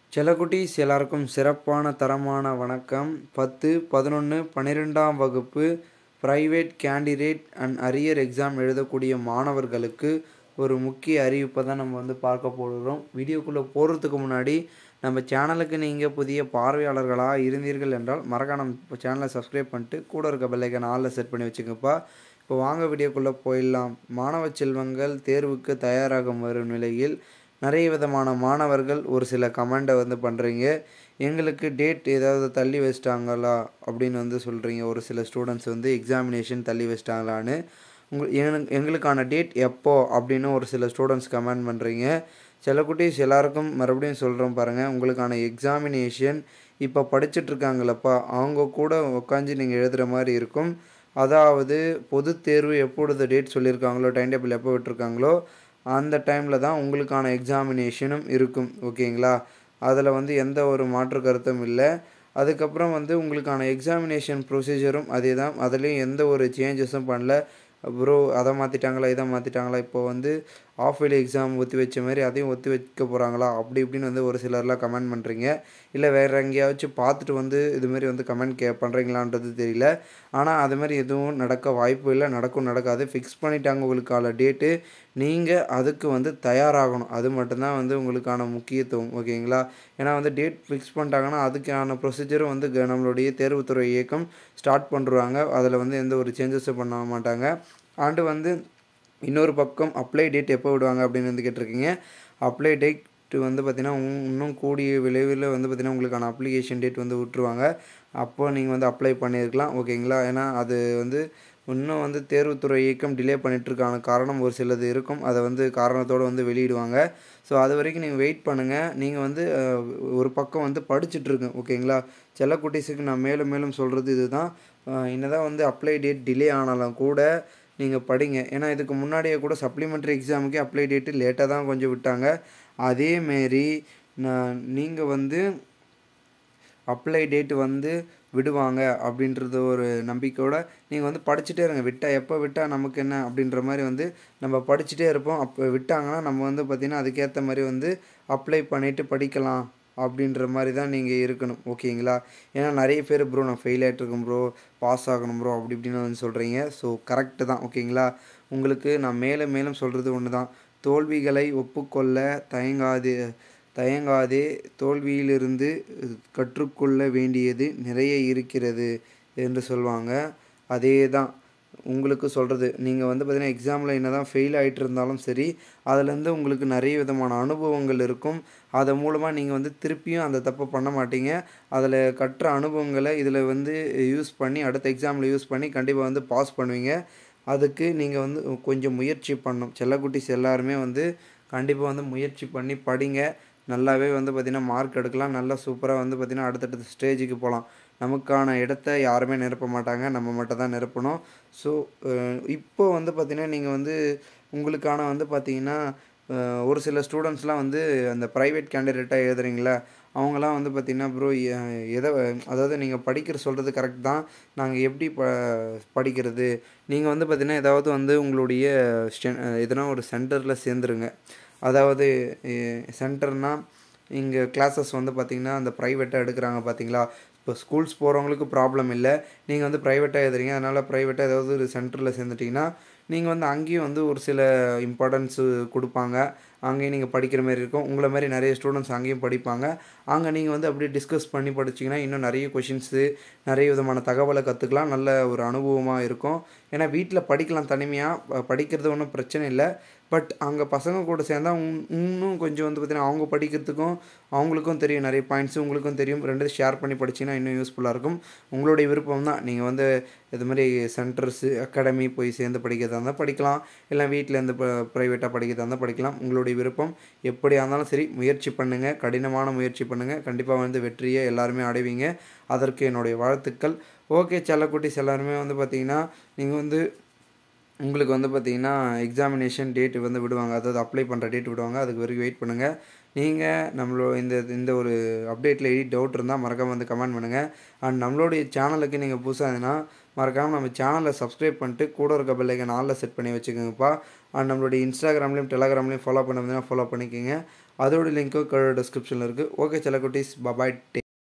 செல்லக்குட்டீஸ் எல்லாருக்கும் சிறப்பான தரமான வணக்கம் பத்து பதினொன்று பன்னிரெண்டாம் வகுப்பு private candidate and arrear exam எழுதக்கூடிய மாணவர்களுக்கு ஒரு முக்கிய அறிவிப்பை தான் நம்ம வந்து பார்க்க போகிறோம் வீடியோக்குள்ளே போகிறதுக்கு முன்னாடி நம்ம சேனலுக்கு நீங்கள் புதிய பார்வையாளர்களாக இருந்தீர்கள் என்றால் மறக்காம நம்ம சேனலை சப்ஸ்கிரைப் பண்ணிட்டு கூட இருக்க பெல்லைக்கன் ஆளில் செட் பண்ணி வச்சுக்கப்பா இப்போ வாங்க வீடியோக்குள்ளே போயிடலாம் மாணவ செல்வங்கள் தேர்வுக்கு தயாராகும் வரும் நிலையில் நிறைய விதமான மாணவர்கள் ஒரு சில கமெண்டை வந்து பண்ணுறீங்க எங்களுக்கு டேட் ஏதாவது தள்ளி வச்சிட்டாங்களா அப்படின்னு வந்து சொல்கிறீங்க ஒரு சில ஸ்டூடெண்ட்ஸ் வந்து எக்ஸாமினேஷன் தள்ளி வச்சிட்டாங்களான்னு உங்கள் எங்களுக்கு எங்களுக்கான டேட் எப்போ அப்படின்னு ஒரு சில ஸ்டூடெண்ட்ஸ் கமெண்ட் பண்ணுறீங்க சில குட்டீஸ் எல்லாருக்கும் மறுபடியும் சொல்கிறோம் பாருங்கள் உங்களுக்கான எக்ஸாமினேஷன் இப்போ படிச்சுட்டு இருக்காங்களப்பா அவங்க கூட உட்காந்து நீங்கள் எழுதுகிற மாதிரி இருக்கும் அதாவது பொது தேர்வு எப்பொழுது டேட் சொல்லியிருக்காங்களோ டைம் டேபிள் எப்போ விட்டுருக்காங்களோ அந்த டைமில் தான் உங்களுக்கான எக்ஸாமினேஷனும் இருக்கும் ஓகேங்களா அதில் வந்து எந்த ஒரு மாற்று கருத்தும் இல்லை அதுக்கப்புறம் வந்து உங்களுக்கான எக்ஸாமினேஷன் ப்ரொசீஜரும் அதே தான் அதுலேயும் எந்த ஒரு சேஞ்சஸும் பண்ணல ப்ரோ அதை மாற்றிட்டாங்களா இதை மாற்றிட்டாங்களா இப்போ வந்து ஆஃப் இயர்லி எக்ஸாம் ஒத்தி வச்ச மாதிரி அதையும் ஒத்தி வைக்க போகிறாங்களா அப்படி இப்படின்னு வந்து ஒரு சிலர்லாம் கமெண்ட் பண்ணுறீங்க இல்லை வேறு எங்கேயாச்சும் பார்த்துட்டு வந்து இதுமாரி வந்து கமெண்ட் கே பண்ணுறீங்களான்றது தெரியல ஆனால் அது மாதிரி எதுவும் நடக்க வாய்ப்பு இல்லை நடக்கும் நடக்காது ஃபிக்ஸ் பண்ணிட்டாங்க உங்களுக்கான டேட்டு நீங்கள் அதுக்கு வந்து தயாராகணும் அது மட்டும்தான் வந்து உங்களுக்கான முக்கியத்துவம் ஓகேங்களா ஏன்னா வந்து டேட் ஃபிக்ஸ் பண்ணிட்டாங்கன்னா அதுக்கான ப்ரொசீஜரும் வந்து க- நம்மளுடைய தேர்வுத்துறை இயக்கம் ஸ்டார்ட் பண்ணுறாங்க அதில் வந்து எந்த ஒரு சேஞ்சஸும் பண்ண மாட்டாங்க ஆண்டு வந்து இன்னொரு பக்கம் அப்ளை டேட் எப்போ விடுவாங்க அப்படின்னு வந்து கேட்டிருக்கீங்க அப்ளை டேட் வந்து பார்த்திங்கன்னா இன்னும் கூடிய விளைவில் வந்து பார்த்திங்கன்னா உங்களுக்கான அப்ளிகேஷன் டேட் வந்து விட்டுருவாங்க அப்போ நீங்கள் வந்து அப்ளை பண்ணியிருக்கலாம் ஓகேங்களா ஏன்னா அது வந்து இன்னும் வந்து தேர்வுத்துறை இயக்கம் டிலே பண்ணிகிட்ருக்கான காரணம் ஒரு சிலது இருக்கும் அதை வந்து காரணத்தோடு வந்து வெளியிடுவாங்க ஸோ அது வரைக்கும் நீங்கள் வெயிட் பண்ணுங்கள் நீங்கள் வந்து அஹ், ஒரு பக்கம் வந்து படிச்சுட்ருங்க ஓகேங்களா செல்ல குட்டீஸுக்கு நான் மேலும் மேலும் சொல்கிறது இதுதான் அஹ், என்னதான் வந்து அப்ளை டேட் டிலே ஆனாலும் கூட நீங்கள் படிங்க ஏன்னா இதுக்கு முன்னாடியே கூட சப்ளிமெண்ட்ரி எக்ஸாமுக்கே அப்ளை டேட்டு லேட்டாக தான் கொஞ்சம் விட்டாங்க அதேமாரி நான் நீங்கள் வந்து அப்ளை டேட் வந்து விடுவாங்க அப்படின்றது ஒரு நம்பிக்கையோட நீங்கள் வந்து படிச்சுட்டே இருங்க விட்டால் எப்போ விட்டால் நமக்கு என்ன அப்படின்ற மாதிரி வந்து நம்ம படிச்சுட்டே இருப்போம் அப்போ விட்டாங்கன்னா நம்ம வந்து பார்த்திங்கன்னா அதுக்கேற்ற மாதிரி வந்து அப்ளை பண்ணிவிட்டு படிக்கலாம் அப்படின்ற மாதிரி தான் நீங்கள் இருக்கணும் ஓகேங்களா ஏன்னா நிறைய பேர் ப்ரோ நான் ஃபெயில் ஆகிட்ருக்கேன் ப்ரோ பாஸ் ஆகணும் ப்ரோ அப்படி இப்படின்னு வந்து சொல்கிறீங்க ஸோ கரெக்டு தான் ஓகேங்களா உங்களுக்கு நான் மேலும் மேலும் சொல்கிறது ஒன்று தான் தோல்விகளை ஒப்புக்கொள்ள தயங்காது தயங்காதே தோல்வியிலிருந்து கற்றுக்கொள்ள வேண்டியது நிறைய இருக்கிறது என்று சொல்லுவாங்க அதே தான் உங்களுக்கு சொல்கிறது நீங்கள் வந்து பார்த்தீங்கன்னா எக்ஸாமில் என்ன தான் ஃபெயில் ஆகிட்டு இருந்தாலும் சரி அதுலேருந்து உங்களுக்கு நிறைய விதமான அனுபவங்கள் இருக்கும் அது மூலமாக நீங்கள் வந்து திருப்பியும் அந்த தப்பை பண்ண மாட்டீங்க அதில் கற்ற அனுபவங்களை இதில் வந்து யூஸ் பண்ணி அடுத்த எக்ஸாமில் யூஸ் பண்ணி கண்டிப்பாக வந்து பாஸ் பண்ணுவீங்க அதுக்கு நீங்கள் வந்து கொஞ்சம் முயற்சி பண்ணணும் செல்லக்குட்டீஸ் எல்லாருமே வந்து கண்டிப்பாக வந்து முயற்சி பண்ணி படிங்க நல்லாவே வந்து பார்த்திங்கன்னா மார்க் எடுக்கலாம் நல்லா சூப்பராக வந்து பார்த்திங்கன்னா அடுத்தடுத்த ஸ்டேஜுக்கு போகலாம் நமக்கான இடத்த யாருமே நிரப்ப மாட்டாங்க நம்ம மட்டும் தான் நிரப்பணும் ஸோ இப்போ வந்து பார்த்திங்கன்னா நீங்கள் வந்து உங்களுக்கான வந்து பார்த்திங்கன்னா அஹ், ஒரு சில ஸ்டூடெண்ட்ஸ்லாம் வந்து அந்த ப்ரைவேட் கேண்டிடேட்டாக எழுதுறீங்களா அவங்களாம் வந்து பார்த்திங்கன்னா ப்ரோ எதை அதாவது நீங்கள் படிக்கிற சொல்கிறது கரெக்ட் தான் நாங்கள் எப்படி ப படிக்கிறது நீங்கள் வந்து பார்த்திங்கன்னா ஏதாவது வந்து உங்களுடைய ஸ்டெ எதனா ஒரு சென்டரில் சேர்ந்துருங்க அதாவது சென்டர்னால் இங்கே கிளாஸஸ் வந்து பார்த்திங்கன்னா அந்த ப்ரைவேட்டாக எடுக்கிறாங்க பார்த்தீங்களா இப்போ ஸ்கூல்ஸ் போகிறவங்களுக்கு ப்ராப்ளம் இல்லை நீங்கள் வந்து ப்ரைவேட்டாக எழுதுறீங்க அதனால் ப்ரைவேட்டாக ஏதாவது ஒரு சென்டரில் சேர்ந்துட்டிங்கன்னா நீங்கள் வந்து அங்கேயும் வந்து ஒரு சில இம்பார்ட்டன்ஸு கொடுப்பாங்க அங்கேயும் நீங்கள் படிக்கிற மாதிரி இருக்கும் உங்களை மாதிரி நிறைய ஸ்டூடெண்ட்ஸ் அங்கேயும் படிப்பாங்க அங்கே நீங்கள் வந்து அப்படியே டிஸ்கஸ் பண்ணி படிச்சிங்கன்னா இன்னும் நிறைய கொஷின்ஸு நிறைய விதமான தகவலை கற்றுக்கலாம் நல்ல ஒரு அனுபவமாக இருக்கும் ஏன்னா வீட்டில் படிக்கலாம் தனிமையாக படிக்கிறது ஒன்றும் பிரச்சனை இல்லை பட் அங்கே பசங்க கூட சேர்ந்தா உன்- இன்னும் கொஞ்சம் வந்து பார்த்தீங்கன்னா அவங்க படிக்கிறதுக்கும் அவங்களுக்கும் தெரியும் நிறைய பாயிண்ட்ஸு உங்களுக்கும் தெரியும் ரெண்டு ஷேர் பண்ணி படிச்சிங்கன்னா இன்னும் யூஸ்ஃபுல்லாக இருக்கும் உங்களுடைய விருப்பம் தான் நீங்கள் வந்து இது மாதிரி சென்டர்ஸு அகாடமி போய் சேர்ந்து படிக்கிறதா இருந்தால் படிக்கலாம் இல்லை வீட்டில் இருந்து ப்ரைவேட்டாக படிக்கிறதா இருந்தால் படிக்கலாம் உங்களுடைய விருப்பம் எப்படியா இருந்தாலும் சரி முயற்சி பண்ணுங்கள் கடினமான முயற்சி பண்ணுங்கள் கண்டிப்பாக வந்து வெற்றியை எல்லாருமே அடைவீங்க அதற்கு என்னுடைய வாழ்த்துக்கள் ஓகே செல்லக்குட்டீஸ் எல்லாருமே வந்து பார்த்தீங்கன்னா நீங்கள் வந்து உங்களுக்கு வந்து பார்த்தீங்கன்னா எக்ஸாமினேஷன் டேட் வந்து விடுவாங்க அதாவது அப்ளை பண்ணுற டேட் விடுவாங்க அதுக்கு வரைக்கும் வெயிட் பண்ணுங்கள் நீங்கள் நம்மளோட இந்த இந்த ஒரு அப்டேட்டில் எடி டவுட் இருந்தால் மறக்காமல் வந்து கமெண்ட் பண்ணுங்கள் அண்ட் நம்மளுடைய சேனலுக்கு நீங்கள் புதுசாக இருந்தீங்கன்னா மறக்காமல் நம்ம சேனலை சப்ஸ்கிரைப் பண்ணிட்டு கூட இருக்க பெல்லைக்கன் ஆளில் செட் பண்ணி வச்சுக்கோங்கப்பா அண்ட் நம்மளுடைய இன்ஸ்டாகிராம்லேயும் டெலகிராம்லேயும் ஃபாலோ பண்ண ஃபாலோ பண்ணிக்கோங்க அதோட லிங்க்கும் கீழே டிஸ்கிரிப்ஷனில் இருக்குது ஓகே செல்லக்குட்டீஸ் பபாய் டேக்